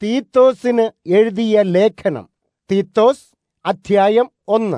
തീത്തോസിന് എഴുതിയ ലേഖനം തീത്തോസ് അധ്യായം ഒന്ന്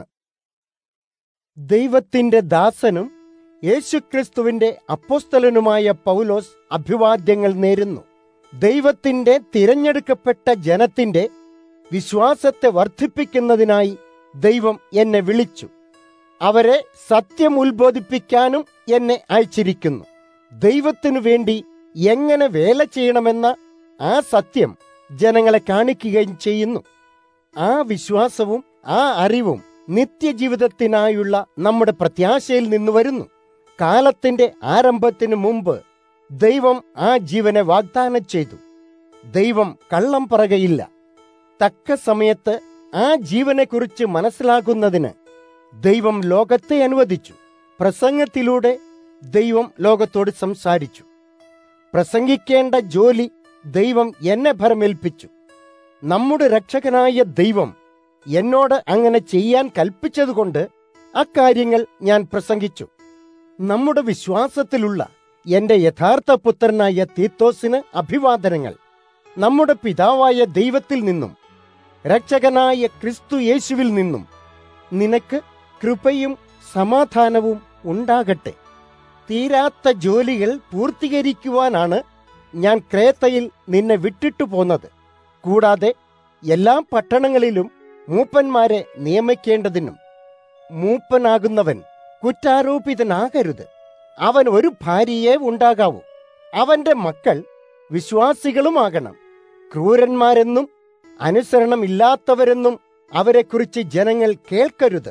ദൈവത്തിന്റെ ദാസനും യേശുക്രിസ്തുവിന്റെ അപ്പോസ്തലനുമായ പൗലോസ് അഭിവാദ്യങ്ങൾ നേരുന്നു ദൈവത്തിന്റെ തിരഞ്ഞെടുക്കപ്പെട്ട ജനത്തിന്റെ വിശ്വാസത്തെ വർദ്ധിപ്പിക്കുന്നതിനായി ദൈവം എന്നെ വിളിച്ചു അവരെ സത്യം ഉത്ബോധിപ്പിക്കാനും എന്നെ അയച്ചിരിക്കുന്നു ദൈവത്തിനു വേണ്ടി എങ്ങനെ വേല ചെയ്യണമെന്ന ആ സത്യം ജനങ്ങളെ കാണിക്കുകയും ചെയ്യുന്നു ആ വിശ്വാസവും ആ അറിവും നിത്യജീവിതത്തിനായുള്ള നമ്മുടെ പ്രത്യാശയിൽ നിന്ന് വരുന്നു കാലത്തിന്റെ ആരംഭത്തിനു മുമ്പ് ദൈവം ആ ജീവനെ വാഗ്ദാനം ചെയ്തു ദൈവം കള്ളം പറകയില്ല തക്ക സമയത്ത് ആ ജീവനെക്കുറിച്ച് മനസ്സിലാക്കുന്നതിന് ദൈവം ലോകത്തെ അനുവദിച്ചു പ്രസംഗത്തിലൂടെ ദൈവം ലോകത്തോട് സംസാരിച്ചു പ്രസംഗിക്കേണ്ട ജോലി ദൈവം എന്നെ ഭരമേൽപ്പിച്ചു നമ്മുടെ രക്ഷകനായ ദൈവം എന്നോട് അങ്ങനെ ചെയ്യാൻ കൽപ്പിച്ചതുകൊണ്ട് അക്കാര്യങ്ങൾ ഞാൻ പ്രസംഗിച്ചു നമ്മുടെ വിശ്വാസത്തിലുള്ള എന്റെ യഥാർത്ഥ പുത്രനായ തീത്തോസിന് അഭിവാദനങ്ങൾ നമ്മുടെ പിതാവായ ദൈവത്തിൽ നിന്നും രക്ഷകനായ ക്രിസ്തു യേശുവിൽ നിന്നും നിനക്ക് കൃപയും സമാധാനവും ഉണ്ടാകട്ടെ തീരാത്ത ജോലികൾ പൂർത്തീകരിക്കുവാനാണ് ഞാൻ ക്രേത്തയിൽ നിന്നെ വിട്ടിട്ടു പോന്നത് കൂടാതെ എല്ലാ പട്ടണങ്ങളിലും മൂപ്പന്മാരെ നിയമിക്കേണ്ടതിനും മൂപ്പനാകുന്നവൻ കുറ്റാരോപിതനാകരുത് അവൻ ഒരു ഭാര്യയെ ഉണ്ടാകാവൂ അവന്റെ മക്കൾ വിശ്വാസികളുമാകണം ക്രൂരന്മാരെന്നും അനുസരണമില്ലാത്തവരെന്നും അവരെക്കുറിച്ച് ജനങ്ങൾ കേൾക്കരുത്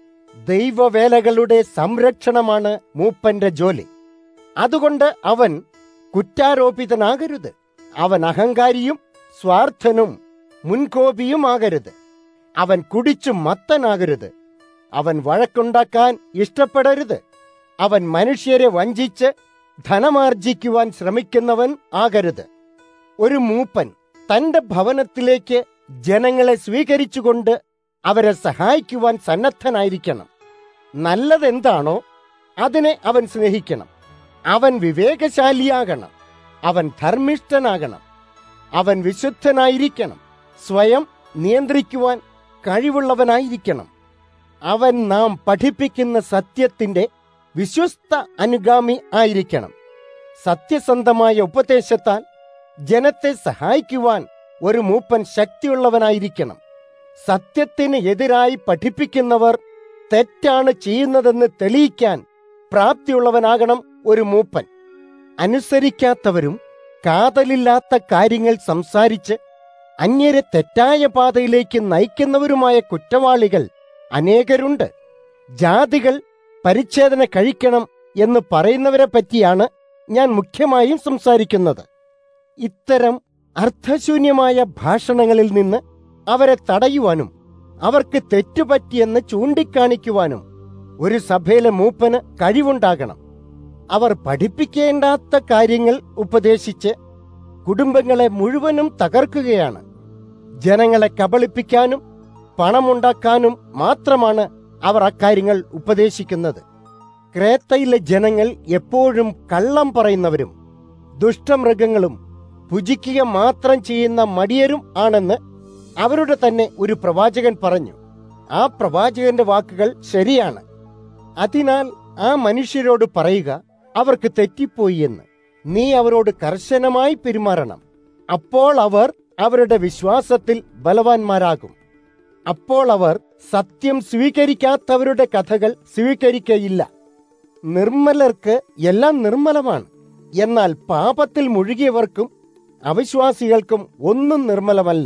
ദൈവവേലകളുടെ സംരക്ഷണമാണ് മൂപ്പന്റെ ജോലി അതുകൊണ്ട് അവൻ കുറ്റാരോപിതനാകരുത് അവൻ അഹങ്കാരിയും സ്വാർത്ഥനും മുൻകോപിയുമാകരുത് അവൻ കുടിച്ചു മത്തനാകരുത് അവൻ വഴക്കുണ്ടാക്കാൻ ഇഷ്ടപ്പെടരുത് അവൻ മനുഷ്യരെ വഞ്ചിച്ച് ധനമാർജിക്കുവാൻ ശ്രമിക്കുന്നവൻ ആകരുത് ഒരു മൂപ്പൻ തന്റെ ഭവനത്തിലേക്ക് ജനങ്ങളെ സ്വീകരിച്ചുകൊണ്ട് അവരെ സഹായിക്കുവാൻ സന്നദ്ധനായിരിക്കണം നല്ലതെന്താണോ അതിനെ അവൻ സ്നേഹിക്കണം അവൻ വിവേകശാലിയാകണം അവൻ ധർമ്മിഷ്ഠനാകണം അവൻ വിശുദ്ധനായിരിക്കണം സ്വയം നിയന്ത്രിക്കുവാൻ കഴിവുള്ളവനായിരിക്കണം അവൻ നാം പഠിപ്പിക്കുന്ന സത്യത്തിന്റെ വിശ്വസ്ത അനുഗാമി ആയിരിക്കണം സത്യസന്ധമായ ഉപദേശത്താൽ ജനത്തെ സഹായിക്കുവാൻ ഒരു മൂപ്പൻ ശക്തിയുള്ളവനായിരിക്കണം സത്യത്തിന് എതിരായി പഠിപ്പിക്കുന്നവർ തെറ്റാണ് ചെയ്യുന്നതെന്ന് തെളിയിക്കാൻ പ്രാപ്തിയുള്ളവനാകണം ഒരു മൂപ്പൻ അനുസരിക്കാത്തവരും കാതലില്ലാത്ത കാര്യങ്ങൾ സംസാരിച്ച് അന്യരെ തെറ്റായ പാതയിലേക്ക് നയിക്കുന്നവരുമായ കുറ്റവാളികൾ അനേകരുണ്ട് ജാതികൾ പരിച്ഛേദന കഴിക്കണം എന്ന് പറയുന്നവരെ പറ്റിയാണ് ഞാൻ മുഖ്യമായും സംസാരിക്കുന്നത് ഇത്തരം അർത്ഥശൂന്യമായ ഭാഷണങ്ങളിൽ നിന്ന് അവരെ തടയുവാനും അവർക്ക് തെറ്റുപറ്റിയെന്ന് ചൂണ്ടിക്കാണിക്കുവാനും ഒരു സഭയിലെ മൂപ്പന് കഴിവുണ്ടാകണം അവർ പഠിപ്പിക്കേണ്ടാത്ത കാര്യങ്ങൾ ഉപദേശിച്ച് കുടുംബങ്ങളെ മുഴുവനും തകർക്കുകയാണ് ജനങ്ങളെ കബളിപ്പിക്കാനും പണമുണ്ടാക്കാനും മാത്രമാണ് അവർ അക്കാര്യങ്ങൾ ഉപദേശിക്കുന്നത് ക്രേത്തയിലെ ജനങ്ങൾ എപ്പോഴും കള്ളം പറയുന്നവരും ദുഷ്ടമൃഗങ്ങളും ഭുജിക്കുക മാത്രം ചെയ്യുന്ന മടിയരും ആണെന്ന് അവരുടെ തന്നെ ഒരു പ്രവാചകൻ പറഞ്ഞു ആ പ്രവാചകന്റെ വാക്കുകൾ ശരിയാണ് അതിനാൽ ആ മനുഷ്യരോട് പറയുക അവർക്ക് തെറ്റിപ്പോയി എന്ന് നീ അവരോട് കർശനമായി പെരുമാറണം അപ്പോൾ അവർ അവരുടെ വിശ്വാസത്തിൽ ബലവാന്മാരാകും അപ്പോൾ അവർ സത്യം സ്വീകരിക്കാത്തവരുടെ കഥകൾ സ്വീകരിക്കയില്ല നിർമ്മലർക്ക് എല്ലാം നിർമ്മലമാണ് എന്നാൽ പാപത്തിൽ മുഴുകിയവർക്കും അവിശ്വാസികൾക്കും ഒന്നും നിർമ്മലമല്ല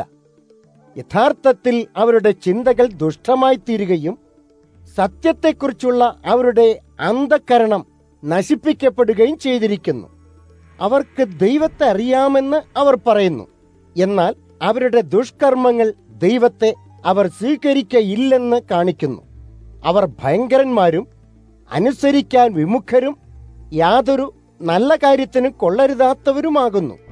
യഥാർത്ഥത്തിൽ അവരുടെ ചിന്തകൾ ദുഷ്ടമായി തീരുകയും സത്യത്തെക്കുറിച്ചുള്ള അവരുടെ അന്ധകരണം നശിപ്പിക്കപ്പെടുകയും ചെയ്തിരിക്കുന്നു അവർക്ക് ദൈവത്തെ അറിയാമെന്ന് അവർ പറയുന്നു എന്നാൽ അവരുടെ ദുഷ്കർമ്മങ്ങൾ ദൈവത്തെ അവർ സ്വീകരിക്കയില്ലെന്ന് കാണിക്കുന്നു അവർ ഭയങ്കരന്മാരും അനുസരിക്കാൻ വിമുഖരും യാതൊരു നല്ല കാര്യത്തിനും കൊള്ളരുതാത്തവരുമാകുന്നു